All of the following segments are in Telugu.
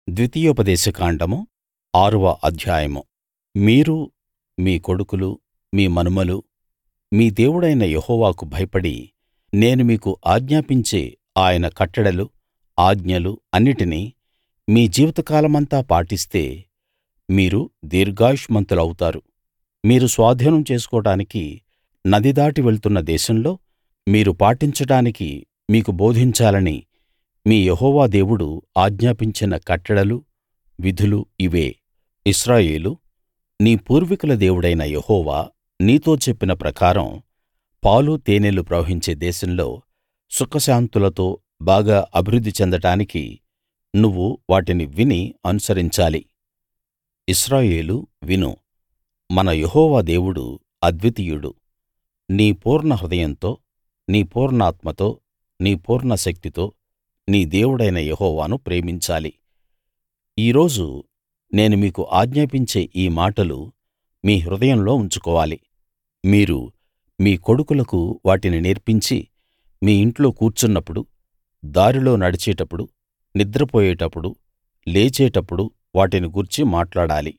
ద్వితీయోపదేశకాండము ఆరవ అధ్యాయము మీరు మీ కొడుకులు మీ మనుమలు మీ దేవుడైన యెహోవాకు భయపడి నేను మీకు ఆజ్ఞాపించే ఆయన కట్టడలు ఆజ్ఞలు అన్నిటినీ మీ జీవితకాలమంతా పాటిస్తే మీరు దీర్ఘాయుష్మంతులౌతారు మీరు స్వాధీనం చేసుకోడానికి నది దాటి వెళ్తున్న దేశంలో మీరు పాటించడానికి మీకు బోధించాలని మీ యెహోవా దేవుడు ఆజ్ఞాపించిన కట్టడలు విధులు ఇవే ఇశ్రాయేలూ నీ పూర్వీకుల దేవుడైన యెహోవా నీతో చెప్పిన ప్రకారం పాలు తేనెలు ప్రవహించే దేశంలో సుఖశాంతులతో బాగా అభివృద్ధి చెందడానికి నువ్వు వాటిని విని అనుసరించాలి ఇశ్రాయేలూ విను మన యెహోవా దేవుడు అద్వితీయుడు నీ పూర్ణ హృదయంతో నీ పూర్ణాత్మతో నీ పూర్ణ శక్తితో నీ దేవుడైన యెహోవాను ప్రేమించాలి ఈ రోజు నేను మీకు ఆజ్ఞాపించే ఈ మాటలు మీ హృదయంలో ఉంచుకోవాలి మీరు మీ కొడుకులకు వాటిని నేర్పించి మీ ఇంట్లో కూర్చున్నప్పుడు దారిలో నడిచేటప్పుడు నిద్రపోయేటప్పుడు లేచేటప్పుడు వాటిని గూర్చి మాట్లాడాలి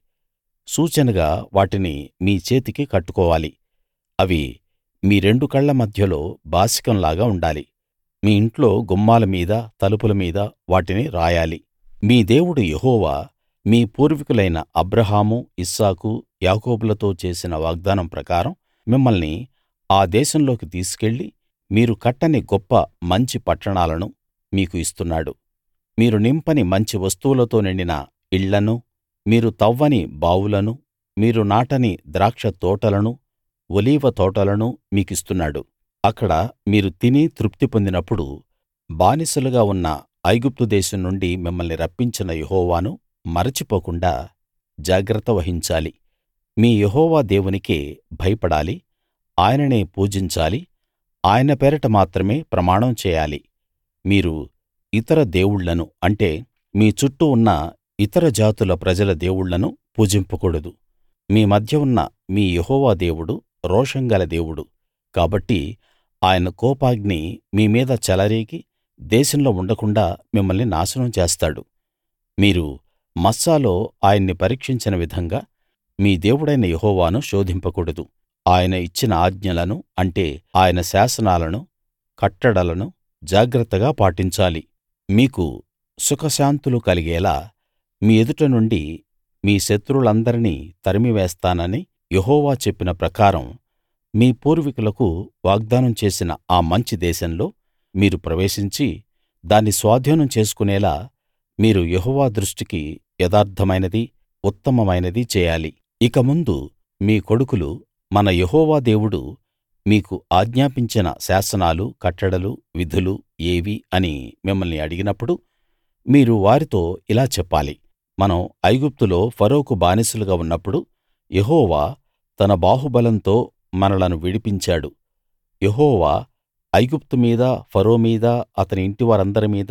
సూచనగా వాటిని మీ చేతికి కట్టుకోవాలి అవి మీ రెండు కళ్ళ మధ్యలో బాసికంలాగా ఉండాలి మీ ఇంట్లో గుమ్మాల మీద తలుపుల మీద వాటిని రాయాలి మీ దేవుడు యెహోవా మీ పూర్వీకులైన అబ్రాహాము ఇస్సాకు యాకోబులతో చేసిన వాగ్దానం ప్రకారం మిమ్మల్ని ఆ దేశంలోకి తీసుకెళ్ళి మీరు కట్టని గొప్ప మంచి పట్టణాలను మీకు ఇస్తున్నాడు మీరు నింపని మంచి వస్తువులతో నిండిన ఇళ్ళనూ మీరు తవ్వని బావులనూ మీరు నాటని ద్రాక్ష తోటలనూ ఒలీవ తోటలనూ మీకిస్తున్నాడు అక్కడ మీరు తిని తృప్తి పొందినప్పుడు బానిసలుగా ఉన్న ఐగుప్తు దేశం నుండి మిమ్మల్ని రప్పించిన యెహోవాను మరచిపోకుండా జాగ్రత్త వహించాలి మీ యెహోవా దేవునికే భయపడాలి ఆయననే పూజించాలి ఆయన పేరట మాత్రమే ప్రమాణం చేయాలి మీరు ఇతర దేవుళ్ళను అంటే మీ చుట్టూ ఉన్న ఇతర జాతుల ప్రజల దేవుళ్ళను పూజింపకూడదు మీ మధ్య ఉన్న మీ యెహోవా దేవుడు రోషం గల దేవుడు కాబట్టి ఆయన కోపాగ్ని మీ మీద చెలరేగి దేశంలో ఉండకుండాా మిమ్మల్ని నాశనం చేస్తాడు మీరు మస్సాలో ఆయన్ని పరీక్షించిన విధంగా మీ దేవుడైన యెహోవాను శోధింపకూడదు ఆయన ఇచ్చిన ఆజ్ఞలను అంటే ఆయన శాసనాలను కట్టడలను జాగ్రత్తగా పాటించాలి మీకు సుఖశాంతులు కలిగేలా మీ ఎదుట నుండి మీ శత్రువులందరినీ తరిమివేస్తానని యెహోవా చెప్పిన ప్రకారం మీ పూర్వీకులకు వాగ్దానం చేసిన ఆ మంచి దేశంలో మీరు ప్రవేశించి దాన్ని స్వాధీనం చేసుకునేలా మీరు యెహోవా దృష్టికి యథార్థమైనది ఉత్తమమైనది చేయాలి ఇక ముందు మీ కొడుకులు మన యెహోవా దేవుడు మీకు ఆజ్ఞాపించిన శాసనాలు కట్టడలు విధులు ఏవి అని మిమ్మల్ని అడిగినప్పుడు మీరు వారితో ఇలా చెప్పాలి మనం ఐగుప్తులో ఫరోకు బానిసలుగా ఉన్నప్పుడు యెహోవా తన బాహుబలంతో మనలను విడిపించాడు యెహోవా ఐగుప్తు మీద ఫరో మీద అతని ఇంటివారందరి మీద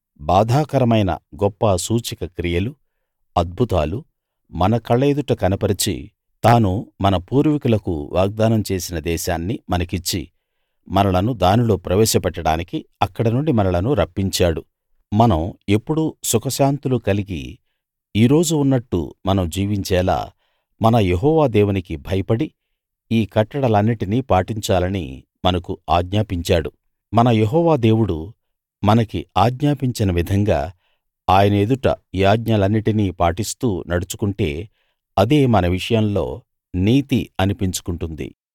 బాధాకరమైన గొప్ప సూచక క్రియలు అద్భుతాలు మన కళ్ళ ఎదుట కనపరిచి తాను మన పూర్వీకులకు వాగ్దానం చేసిన దేశాన్ని మనకిచ్చి మనలను దానిలో ప్రవేశపెట్టడానికి అక్కడ నుండి మనలను రప్పించాడు మనం ఎప్పుడూ సుఖశాంతులు కలిగి ఈ రోజు ఉన్నట్టు మనం జీవించేలా మన యెహోవా దేవునికి భయపడి ఈ కట్టడలన్నిటినీ పాటించాలని మనకు ఆజ్ఞాపించాడు మన యెహోవా దేవుడు మనకి ఆజ్ఞాపించిన విధంగా ఆయన ఎదుట ఈ ఆజ్ఞలన్నిటినీ పాటిస్తూ నడుచుకుంటే అదే మన విషయంలో నీతి అనిపించుకుంటుంది